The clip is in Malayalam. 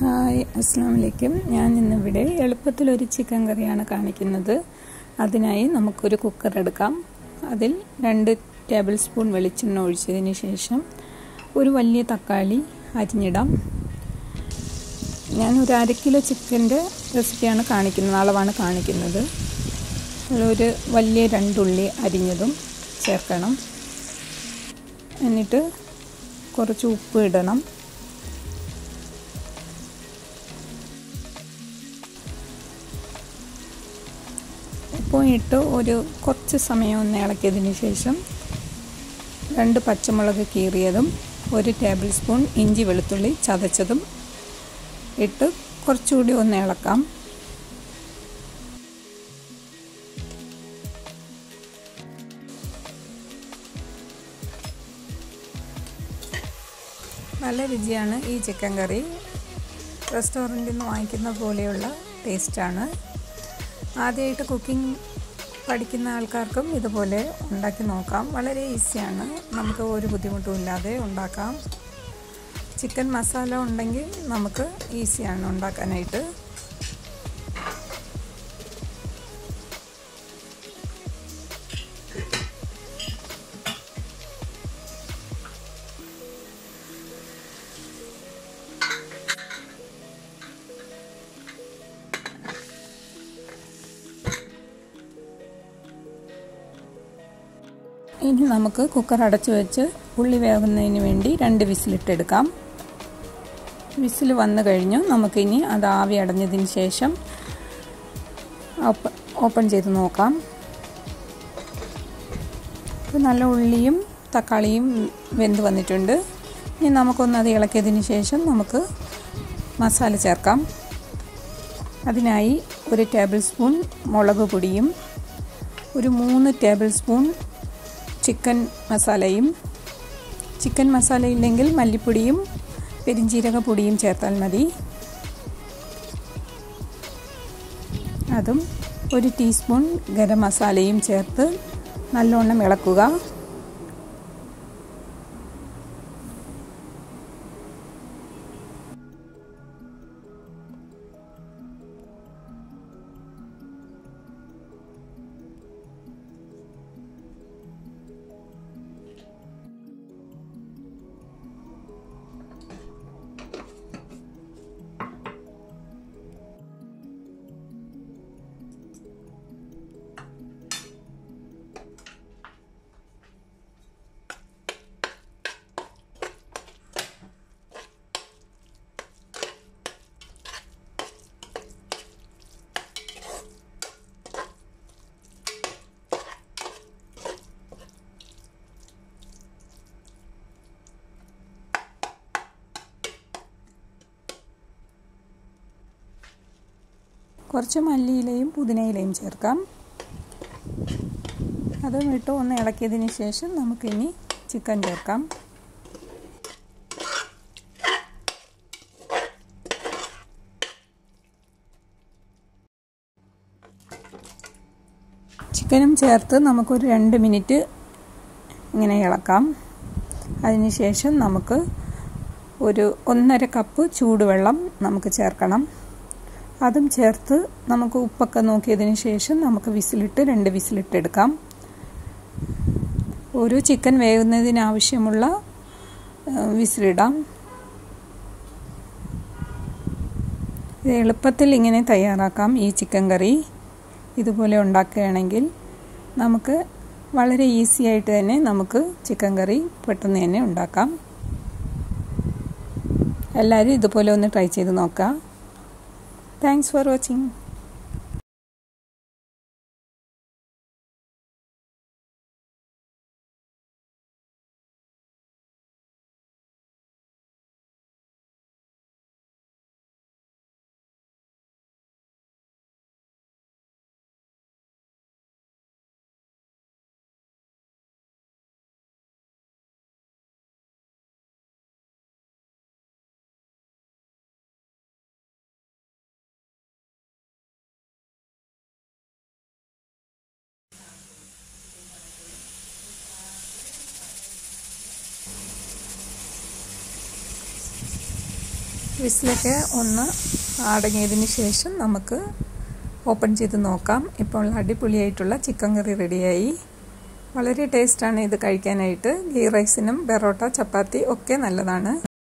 ഹായ് അസ്സാം വലൈക്കും ഞാൻ ഇന്നിവിടെ എളുപ്പത്തിലൊരു ചിക്കൻ കറിയാണ് കാണിക്കുന്നത് അതിനായി നമുക്കൊരു കുക്കർ എടുക്കാം അതിൽ രണ്ട് ടേബിൾ സ്പൂൺ വെളിച്ചെണ്ണ ഒഴിച്ചതിന് ശേഷം ഒരു വലിയ തക്കാളി അരിഞ്ഞിടാം ഞാൻ ഒരു അര കിലോ ചിക്കൻ്റെ റെസിപ്പിയാണ് കാണിക്കുന്നത് അളവാണ് കാണിക്കുന്നത് ഒരു വലിയ രണ്ടുള്ളി അരിഞ്ഞതും ചേർക്കണം എന്നിട്ട് കുറച്ച് ഉപ്പ് ഇടണം ഉപ്പും ഇട്ട് ഒരു കുറച്ച് സമയം ഒന്ന് ഇളക്കിയതിന് ശേഷം രണ്ട് പച്ചമുളക് കീറിയതും ഒരു ടേബിൾ സ്പൂൺ ഇഞ്ചി വെളുത്തുള്ളി ചതച്ചതും ഇട്ട് കുറച്ചുകൂടി ഒന്ന് ഇളക്കാം നല്ല രുചിയാണ് ഈ ചിക്കൻ കറി റെസ്റ്റോറൻറ്റിൽ നിന്ന് വാങ്ങിക്കുന്ന പോലെയുള്ള ടേസ്റ്റാണ് ആദ്യമായിട്ട് കുക്കിംഗ് പഠിക്കുന്ന ആൾക്കാർക്കും ഇതുപോലെ ഉണ്ടാക്കി നോക്കാം വളരെ ഈസിയാണ് നമുക്ക് ഒരു ബുദ്ധിമുട്ടും ഇല്ലാതെ ഉണ്ടാക്കാം ചിക്കൻ മസാല ഉണ്ടെങ്കിൽ നമുക്ക് ഈസിയാണ് ഉണ്ടാക്കാനായിട്ട് ഇനി നമുക്ക് കുക്കർ അടച്ചു വെച്ച് ഉള്ളി വേകുന്നതിന് വേണ്ടി രണ്ട് വിസിലിട്ടെടുക്കാം വിസിൽ വന്നു കഴിഞ്ഞു നമുക്കിനി അത് ആവി അടഞ്ഞതിന് ശേഷം ഓപ്പൺ ചെയ്ത് നോക്കാം ഇപ്പോൾ നല്ല ഉള്ളിയും തക്കാളിയും വെന്ത് വന്നിട്ടുണ്ട് ഇനി നമുക്കൊന്ന് അത് ഇളക്കിയതിന് ശേഷം നമുക്ക് മസാല ചേർക്കാം അതിനായി ഒരു ടേബിൾ സ്പൂൺ മുളക് പൊടിയും ഒരു മൂന്ന് ടേബിൾ സ്പൂൺ ചിക്കൻ മസാലയും ചിക്കൻ മസാല ഇല്ലെങ്കിൽ മല്ലിപ്പൊടിയും പെരിഞ്ചീരക പൊടിയും ചേർത്താൽ മതി അതും ഒരു ടീസ്പൂൺ ഗരം മസാലയും ചേർത്ത് നല്ലോണം ഇളക്കുക കുറച്ച് മല്ലിയിലയും പുതിനയിലയും ചേർക്കാം അതും ഇട്ട് ഒന്ന് ഇളക്കിയതിന് ശേഷം നമുക്കിനി ചിക്കൻ ചേർക്കാം ചിക്കനും ചേർത്ത് നമുക്കൊരു രണ്ട് മിനിറ്റ് ഇങ്ങനെ ഇളക്കാം അതിനുശേഷം നമുക്ക് ഒരു ഒന്നര കപ്പ് ചൂടുവെള്ളം നമുക്ക് ചേർക്കണം അതും ചേർത്ത് നമുക്ക് ഉപ്പൊക്കെ നോക്കിയതിന് ശേഷം നമുക്ക് വിസിലിട്ട് രണ്ട് വിസിലിട്ട് എടുക്കാം ഒരു ചിക്കൻ വേകുന്നതിനാവശ്യമുള്ള വിസിലിടാം ഇത് എളുപ്പത്തിൽ ഇങ്ങനെ തയ്യാറാക്കാം ഈ ചിക്കൻ കറി ഇതുപോലെ ഉണ്ടാക്കുകയാണെങ്കിൽ നമുക്ക് വളരെ ഈസി ആയിട്ട് തന്നെ നമുക്ക് ചിക്കൻ കറി പെട്ടെന്ന് തന്നെ ഉണ്ടാക്കാം എല്ലാവരും ഇതുപോലെ ഒന്ന് ട്രൈ ചെയ്ത് നോക്കാം Thanks for watching. വിസിലൊക്കെ ഒന്ന് അടങ്ങിയതിന് ശേഷം നമുക്ക് ഓപ്പൺ ചെയ്ത് നോക്കാം ഇപ്പോൾ അടിപൊളിയായിട്ടുള്ള ചിക്കൻ കറി റെഡിയായി വളരെ ടേസ്റ്റാണ് ഇത് കഴിക്കാനായിട്ട് ഗീ റൈസിനും ബെറോട്ട ചപ്പാത്തി ഒക്കെ നല്ലതാണ്